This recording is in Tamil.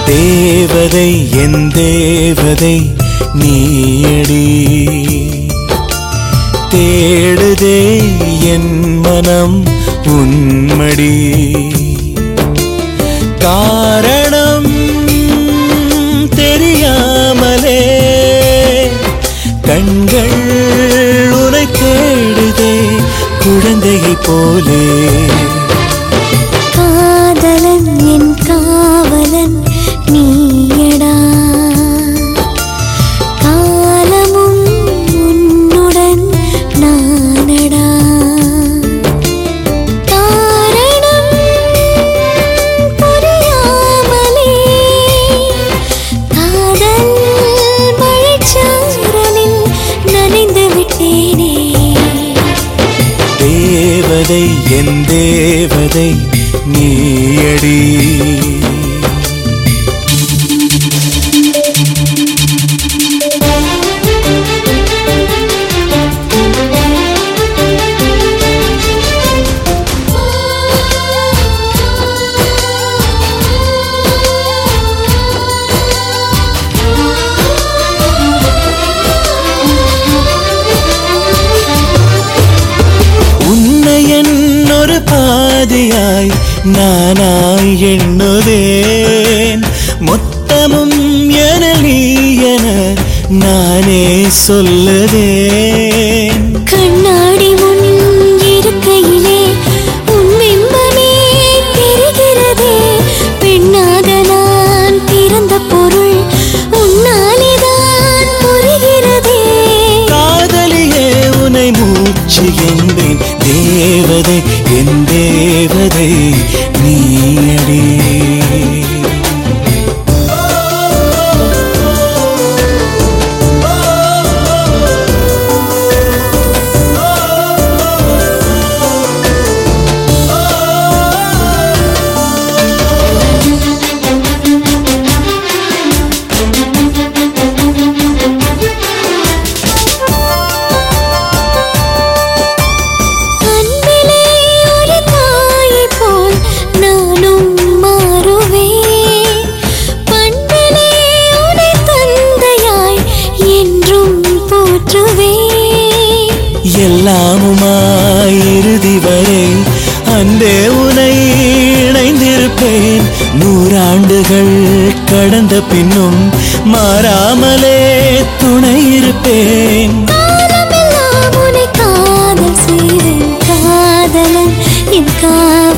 தேவதை என் தேவதை நீயடி தேடுதே என் மனம் உன்மடி காரணம் தெரியாமலே கண்கள் உனை தேடுதே குழந்தையைப் போலே காதலன் என் காவலன் நீயடா காலமும் உன்னுடன் நானடா காரணம் புரியாமலே காதல் மழைச்சாரலில் நனைந்து விட்டேனே தேவதை என் தேவதை நீயடி உன்னை என்னொரு பாதியாய் நானாய் எண்ணுதேன் மொத்தமும் என நீ என நானே சொல்லுதேன் கண்ணாடி முன் இருக்கையிலே உன் பிம்பமே தெரிகிறதே பெண்ணாக நான் பிறந்த பொருள் உன்னாலேதான் புரிகிறதே காதலியே உனை மூச்சு என்பேன் தேவதை என் தேவதை நீயடி அன்பிலே ஒரு தாயைப் போல் நானும் மாறுவேன் பண்பிலே உன்னை தந்தையாய் என்றும் போற்றுவேன் எல்லாமுமாய் இறுதி வரை அன்பே உனை இணைந்திருப்பேன் நூறாண்டுகள் கடந்த பின்னும் மாறாமலே துணை இருப்பேன் காலமெல்லாம் உன்னை காதல் செய்வேன் காதலன் என் காவலன்